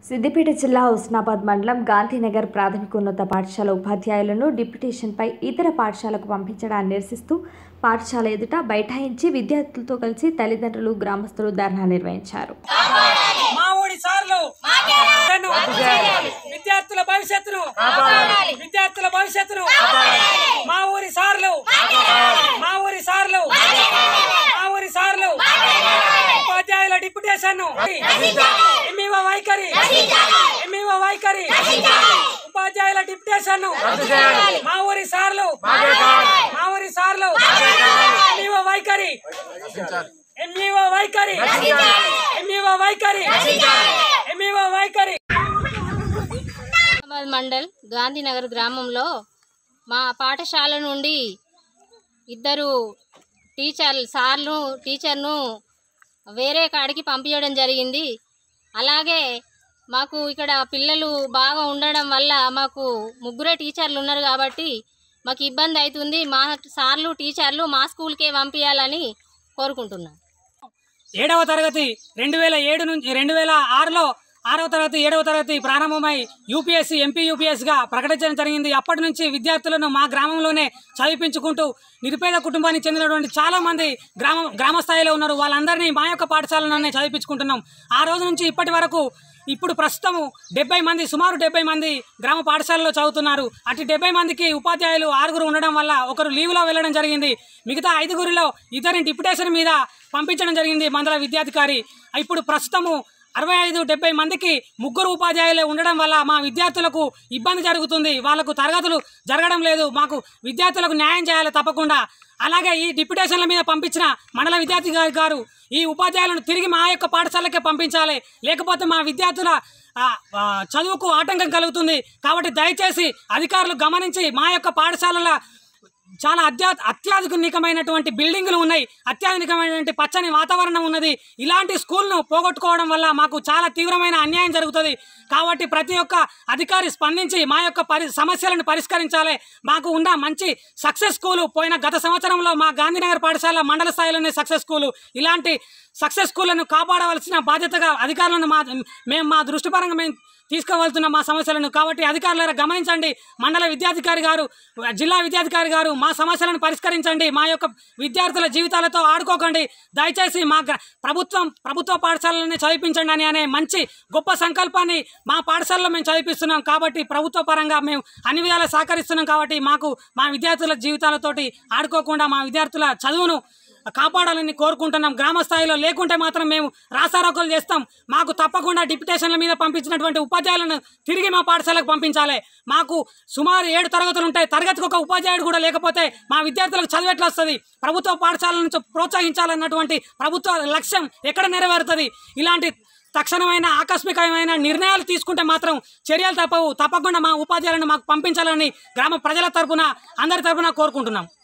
సిద్దిపేట జిల్లా హుస్నాబాద్ మండలం గాంధీనగర్ ప్రాథమికోన్నత పాఠశాల ఉపాధ్యాయులను డిప్యుటేషన్పై ఇతర పాఠశాలకు పంపించడాన్ని నిరసిస్తూ పాఠశాల ఎదుట బైఠాయించి విద్యార్థులతో కలిసి తల్లిదండ్రులు గ్రామస్తులు ధర్నా నిర్వహించారు మా ఊడి సార్లు నన్ను విద్యార్థుల భవిష్యత్తును విద్యార్థుల భవిష్యత్తును మా ఊరి సార్లు మా ఊరి సార్లు మా ఊరి సార్లు ఉపాధ్యాయుల డిప్యుటేషన్ ఎంఈఓ వైఖరి ఎంఈఓ వైఖరి ఉపాధ్యాయుల డిప్యుటేషన్ మా ఊరి సార్లు మా ఊరి సార్లు ఎంఈఓ వైఖరి ఎంఈఓ వైఖరి ఎంఈఓ వైఖరి ఎంఈఓ వైఖరి హైదరాబాద్ మండల్ గాంధీనగర్ గ్రామంలో మా పాఠశాల నుండి ఇద్దరు టీచర్ సార్లు టీచర్ను వేరే కాడికి పంపించడం జరిగింది అలాగే మాకు ఇక్కడ పిల్లలు బాగా ఉండడం వల్ల మాకు ముగ్గురే టీచర్లు ఉన్నారు కాబట్టి మాకు ఇబ్బంది అవుతుంది మా సార్లు టీచర్లు మా స్కూల్కే పంపించాలని కోరుకుంటున్నాను ఏడవ తరగతి రెండు వేల ఏడు నుంచి రెండు వేల ఆరులో ఆరవ తరగతి ఏడవ తరగతి ప్రారంభమై యూపీఎస్సీ ఎంపీ యూపీఎస్గా ప్రకటించడం జరిగింది అప్పటి నుంచి విద్యార్థులను మా గ్రామంలోనే చదివించుకుంటూ నిరుపేద కుటుంబానికి చెందినటువంటి చాలా మంది గ్రామ గ్రామ స్థాయిలో ఉన్నారు వాళ్ళందరినీ మా యొక్క పాఠశాలలోనే చదివించుకుంటున్నాం ఆ రోజు నుంచి ఇప్పటి వరకు ఇప్పుడు ప్రస్తుతము డెబ్బై మంది సుమారు డెబ్బై మంది గ్రామ పాఠశాలలో చదువుతున్నారు అటు డెబ్బై మందికి ఉపాధ్యాయులు ఆరుగురు ఉండడం వల్ల ఒకరు లీవ్లో వెళ్ళడం జరిగింది మిగతా ఐదుగురిలో ఇద్దరిని డిప్యుటేషన్ మీద పంపించడం జరిగింది మండల విద్యాధికారి ఇప్పుడు ప్రస్తుతము అరవై ఐదు డెబ్బై మందికి ముగ్గురు ఉపాధ్యాయులే ఉండడం వల్ల మా విద్యార్థులకు ఇబ్బంది జరుగుతుంది వాళ్ళకు తరగతులు జరగడం లేదు మాకు విద్యార్థులకు న్యాయం చేయాలి తప్పకుండా అలాగే ఈ డిప్యుటేషన్ల మీద పంపించిన మండల విద్యాధికారి గారు ఈ ఉపాధ్యాయులను తిరిగి మా యొక్క పాఠశాలకే పంపించాలి లేకపోతే మా విద్యార్థుల ఆ, ఆ, చదువుకు ఆటంకం కలుగుతుంది కాబట్టి దయచేసి అధికారులు గమనించి మా యొక్క పాఠశాలల చాలా అత్యా అత్యాధునికమైనటువంటి బిల్డింగులు ఉన్నాయి అత్యాధునికమైనటువంటి పచ్చని వాతావరణం ఉన్నది ఇలాంటి స్కూల్ను పోగొట్టుకోవడం వల్ల మాకు చాలా తీవ్రమైన అన్యాయం జరుగుతుంది కాబట్టి ప్రతి ఒక్క అధికారి స్పందించి మా యొక్క పరి సమస్యలను పరిష్కరించాలి మాకు ఉన్న మంచి సక్సెస్ స్కూలు పోయిన గత సంవత్సరంలో మా గాంధీనగర్ పాఠశాల మండల స్థాయిలోనే సక్సెస్ స్కూలు ఇలాంటి సక్సెస్ స్కూళ్లను కాపాడవలసిన బాధ్యతగా అధికారులను మా మేము మా దృష్టిపరంగా మేము తీసుకువెళ్తున్న మా సమస్యలను కాబట్టి అధికారులారా గమనించండి మండల విద్యాధికారి గారు జిల్లా విద్యాధికారి గారు మా సమస్యలను పరిష్కరించండి మా యొక్క విద్యార్థుల జీవితాలతో ఆడుకోకండి దయచేసి మా గ్ర- ప్రభుత్వం ప్రభుత్వ పాఠశాలలోనే చదివించండి అని అనే మంచి గొప్ప సంకల్పాన్ని మా పాఠశాలలో మేము చదివిస్తున్నాం కాబట్టి ప్రభుత్వ పరంగా మేము అన్ని విధాలా సహకరిస్తున్నాం కాబట్టి మాకు మా విద్యార్థుల జీవితాలతోటి ఆడుకోకుండా మా విద్యార్థుల చదువును కాపాడాలని కోరుకుంటున్నాం గ్రామ స్థాయిలో లేకుంటే మాత్రం మేము రాసారోకలు చేస్తాం మాకు తప్పకుండా డిప్యుటేషన్ల మీద పంపించినటువంటి ఉపాధ్యాయులను తిరిగి మా పాఠశాలకు పంపించాలి మాకు సుమారు ఏడు తరగతులు ఉంటాయి తరగతికి ఒక ఉపాధ్యాయుడు కూడా లేకపోతే మా విద్యార్థులకు చదువు ఎట్లా వస్తుంది ప్రభుత్వ పాఠశాల నుంచి ప్రోత్సహించాలన్నటువంటి ప్రభుత్వ లక్ష్యం ఎక్కడ నెరవేరుతుంది ఇలాంటి తక్షణమైన ఆకస్మికమైన నిర్ణయాలు తీసుకుంటే మాత్రం చర్యలు తప్పవు తప్పకుండా మా ఉపాధ్యాయులను మాకు పంపించాలని గ్రామ ప్రజల తరపున అందరి తరపున కోరుకుంటున్నాం